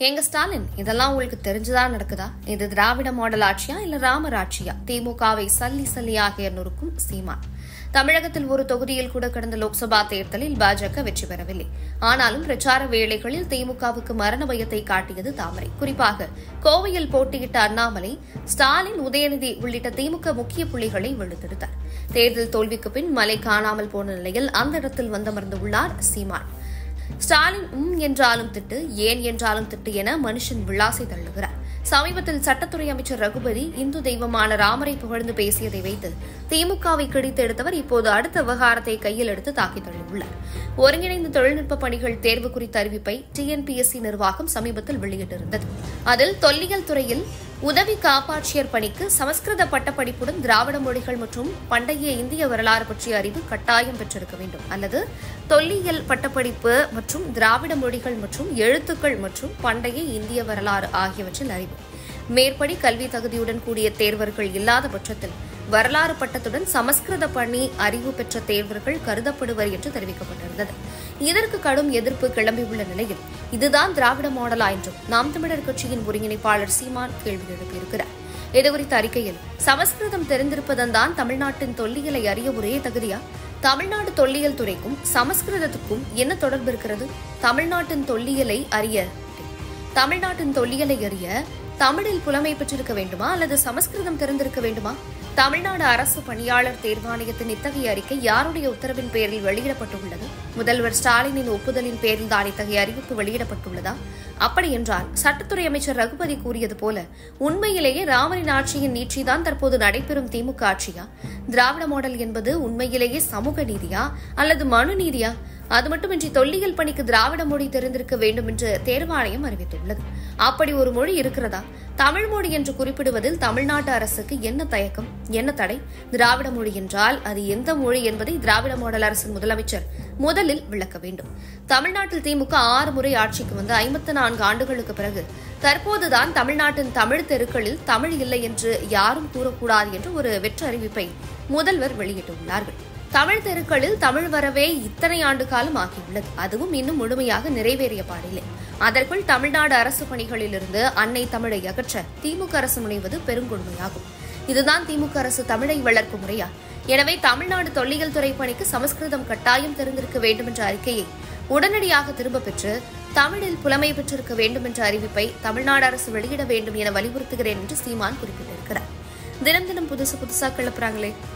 எங்க ஸ்டாலின் இதெல்லாம் உங்களுக்கு தெரிஞ்சுதான் நடக்குதா இது திராவிட மாடல் ஆட்சியா இல்ல ராமர் ஆட்சியா திமுகவை சல்லி சல்லியாக நொறுக்கும் சீமான் தமிழகத்தில் ஒரு தொகுதியில் கூட கடந்த லோக்சபா தேர்தலில் பாஜக வெற்றி பெறவில்லை ஆனாலும் பிரச்சார வேளைகளில் திமுகவுக்கு மரண பயத்தை காட்டியது தாமரை குறிப்பாக கோவையில் போட்டியிட்ட அண்ணாமலை ஸ்டாலின் உதயநிதி உள்ளிட்ட திமுக முக்கிய புள்ளிகளை வெளுத்தெடுத்தார் தேர்தல் தோல்விக்கு பின் மலை காணாமல் போன நிலையில் அந்த இடத்தில் வந்தமர்ந்துள்ளார் சீமான் ஸ்டாலின் உம் என்றாலும் திட்டு ஏன் என்றாலும் திட்டு என மனுஷன் விளாசை தள்ளுகிறார் சமீபத்தில் சட்டத்துறை அமைச்சர் ரகுபதி இந்து தெய்வமான ராமரை புகழ்ந்து பேசியதை வைத்து திமுகவை கிழித்து எடுத்தவர் இப்போது அடுத்த விவகாரத்தை கையில் எடுத்து தாக்கி தள்ளியுள்ளார் ஒருங்கிணைந்த தொழில்நுட்ப பணிகள் தேர்வு குறித்த அறிவிப்பை டிஎன்பிஎஸ்சி நிர்வாகம் சமீபத்தில் வெளியிட்டிருந்தது அதில் தொல்லியல் துறையில் உதவி காப்பாட்சியர் பணிக்கு சமஸ்கிருத பட்டப்படிப்புடன் திராவிட மொழிகள் மற்றும் பண்டைய இந்திய வரலாறு பற்றிய அறிவு கட்டாயம் பெற்றிருக்க வேண்டும் அல்லது தொல்லியல் பட்டப்படிப்பு மற்றும் திராவிட மொழிகள் மற்றும் எழுத்துக்கள் மற்றும் பண்டைய இந்திய வரலாறு ஆகியவற்றில் அறிவு மேற்படி கல்வி தகுதியுடன் கூடிய தேர்வர்கள் இல்லாத பட்சத்தில் வரலாறு பட்டத்துடன் சமஸ்கிருத பணி அறிவு பெற்ற தேர்வர்கள் கருதப்படுவர் என்று தெரிவிக்கப்பட்டிருந்தது இதற்கு கடும் எதிர்ப்பு கிளம்பியுள்ள நிலையில் இதுதான் திராவிட மாடலா என்றும் நாம் தமிழர் கட்சியின் ஒருங்கிணைப்பாளர் சீமான் கேள்வி எழுப்பியிருக்கிறார் இதுகுறித்த அறிக்கையில் சமஸ்கிருதம் தெரிந்திருப்பதன் தான் தமிழ்நாட்டின் தொல்லியலை அறிய ஒரே தகுதியா தமிழ்நாடு தொல்லியல் துறைக்கும் சமஸ்கிருதத்துக்கும் என்ன தொடர்பு இருக்கிறது தமிழ்நாட்டின் தொல்லியலை அறிய தமிழ்நாட்டின் தொல்லியலை அறிய தமிழில் புலமை பெற்றிருக்க வேண்டுமா அல்லது சமஸ்கிருதம் தெரிந்திருக்க வேண்டுமா தமிழ்நாடு அரசு பணியாளர் தேர்வாணையத்தின் இத்தகைய அறிக்கை யாருடைய உத்தரவின் பேரில் வெளியிடப்பட்டுள்ளது முதல்வர் ஸ்டாலினின் ஒப்புதலின் பேரில் தான் இத்தகைய அறிவிப்பு வெளியிடப்பட்டுள்ளதா அப்படி என்றால் சட்டத்துறை அமைச்சர் ரகுபதி கூறியது போல உண்மையிலேயே ராமரின் ஆட்சியின் நீட்சிதான் தற்போது நடைபெறும் திமுக ஆட்சியா திராவிட மாடல் என்பது உண்மையிலேயே சமூக நீதியா அல்லது மனு நீதியா அது மட்டுமின்றி தொல்லியல் பணிக்கு திராவிட மொழி தெரிந்திருக்க வேண்டும் என்று தேர்வாணையம் அறிவித்துள்ளது அப்படி ஒரு மொழி இருக்கிறதா தமிழ் மொழி என்று குறிப்பிடுவதில் தமிழ்நாட்டு அரசுக்கு என்ன தயக்கம் என்ன தடை திராவிட மொழி என்றால் அது எந்த மொழி என்பதை திராவிட மாடல் அரசின் முதலமைச்சர் முதலில் விளக்க வேண்டும் தமிழ்நாட்டில் திமுக ஆறு முறை ஆட்சிக்கு வந்து ஐம்பத்தி நான்கு ஆண்டுகளுக்கு பிறகு தற்போதுதான் தமிழ்நாட்டின் தமிழ் தெருக்களில் தமிழ் இல்லை என்று யாரும் கூறக்கூடாது என்று ஒரு வெற்று அறிவிப்பை முதல்வர் வெளியிட்டுள்ளார்கள் தமிழ் தெருக்களில் தமிழ் வரவே இத்தனை ஆண்டு காலம் ஆகியுள்ளது அதுவும் இன்னும் முழுமையாக நிறைவேறிய பாடில்லை அதற்குள் தமிழ்நாடு அரசு பணிகளிலிருந்து அன்னை தமிழை அகற்ற திமுக அரசு முனைவது பெருங்கொடுமையாகும் இதுதான் திமுக அரசு தமிழை வளர்க்கும் முறையா எனவே தமிழ்நாடு தொல்லியல் துறை பணிக்கு சமஸ்கிருதம் கட்டாயம் தெரிந்திருக்க வேண்டும் என்ற அறிக்கையை உடனடியாக திரும்பப் பெற்று தமிழில் புலமை பெற்றிருக்க வேண்டும் என்ற அறிவிப்பை தமிழ்நாடு அரசு வெளியிட வேண்டும் என வலியுறுத்துகிறேன் என்று சீமான் குறிப்பிட்டிருக்கிறார் தினம் தினம் புதுசு புதுசா கிளப்புறாங்களே